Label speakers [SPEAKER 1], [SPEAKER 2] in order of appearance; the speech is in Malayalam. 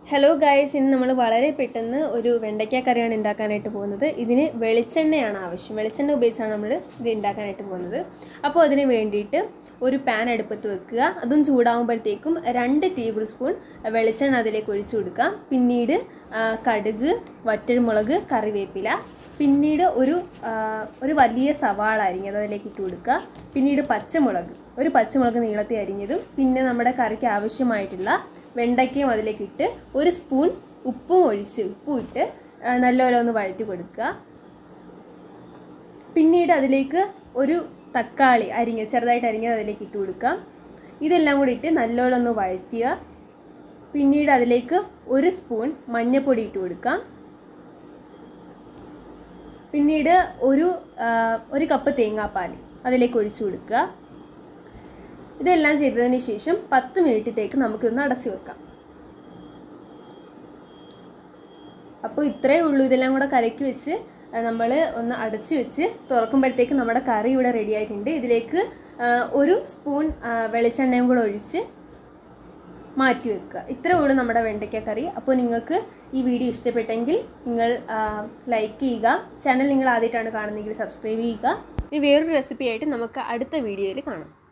[SPEAKER 1] ഹലോ ഗായ്സ് ഇന്ന് നമ്മൾ വളരെ പെട്ടെന്ന് ഒരു വെണ്ടയ്ക്ക കറിയാണ് ഉണ്ടാക്കാനായിട്ട് പോകുന്നത് ഇതിന് വെളിച്ചെണ്ണയാണ് ആവശ്യം വെളിച്ചെണ്ണ ഉപയോഗിച്ചാണ് നമ്മൾ ഇത് ഉണ്ടാക്കാനായിട്ട് പോകുന്നത് അപ്പോൾ അതിന് വേണ്ടിയിട്ട് ഒരു പാൻ അടുപ്പത്ത് വെക്കുക അതും ചൂടാകുമ്പോഴത്തേക്കും രണ്ട് ടേബിൾ സ്പൂൺ വെളിച്ചെണ്ണ അതിലേക്ക് ഒഴിച്ചു കൊടുക്കുക പിന്നീട് ആ, കടുക് വറ്റൽമുളക് കറിവേപ്പില പിന്നീട് ഒരു ആ, ഒരു വലിയ സവാള അരിഞ്ഞത് അതിലേക്ക് ഇട്ട് കൊടുക്കുക പിന്നീട് പച്ചമുളക് ഒരു പച്ചമുളക് നീളത്തിൽ അരിഞ്ഞതും പിന്നെ നമ്മുടെ കറിക്ക് ആവശ്യമായിട്ടുള്ള വെണ്ടയ്ക്കയും അതിലേക്ക് ഇട്ട് ഒരു സ്പൂൺ ഉപ്പും ഒഴിച്ച് ഉപ്പും ഇട്ട് ആ, നല്ലപോലെ ഒന്ന് വഴറ്റി കൊടുക്കുക പിന്നീട് അതിലേക്ക് ഒരു തക്കാളി അരിഞ്ഞ ചെറുതായിട്ട് അരിഞ്ഞത് അതിലേക്ക് ഇട്ട് കൊടുക്കുക ഇതെല്ലാം കൂടി ഇട്ട് നല്ലോണം ഒന്ന് വഴറ്റുക പിന്നീട് അതിലേക്ക് ഒരു സ്പൂൺ മഞ്ഞൾപ്പൊടി ഇട്ട് കൊടുക്കാം പിന്നീട് ഒരു ആ, ഒരു കപ്പ് തേങ്ങാപ്പാൽ അതിലേക്ക് ഒഴിച്ചു കൊടുക്കുക ഇതെല്ലാം ചെയ്തതിന് ശേഷം പത്ത് മിനിറ്റത്തേക്ക് നമുക്കിതൊന്ന് അടച്ചു വെക്കാം അപ്പോൾ ഇത്രയേ ഉള്ളൂ ഇതെല്ലാം കൂടെ കലക്കി വെച്ച് നമ്മൾ ഒന്ന് അടച്ച് വെച്ച് തുറക്കുമ്പോഴത്തേക്ക് നമ്മുടെ കറി ഇവിടെ റെഡി ആയിട്ടുണ്ട് ഇതിലേക്ക് ആ, ഒരു സ്പൂൺ ആ, വെളിച്ചെണ്ണയും കൂടെ ഒഴിച്ച് മാറ്റി വെക്കുക ഇത്രേ ഉള്ളൂ നമ്മുടെ വെണ്ടയ്ക്ക കറി അപ്പോൾ നിങ്ങൾക്ക് ഈ വീഡിയോ ഇഷ്ടപ്പെട്ടെങ്കിൽ നിങ്ങൾ ലൈക്ക് ചെയ്യുക ചാനൽ നിങ്ങൾ ആദ്യമായിട്ടാണ് കാണുന്നതെങ്കിൽ സബ്സ്ക്രൈബ് ചെയ്യുക ഇനി വേറൊരു റെസിപ്പി ആയിട്ട് നമുക്ക് അടുത്ത വീഡിയോയിൽ കാണാം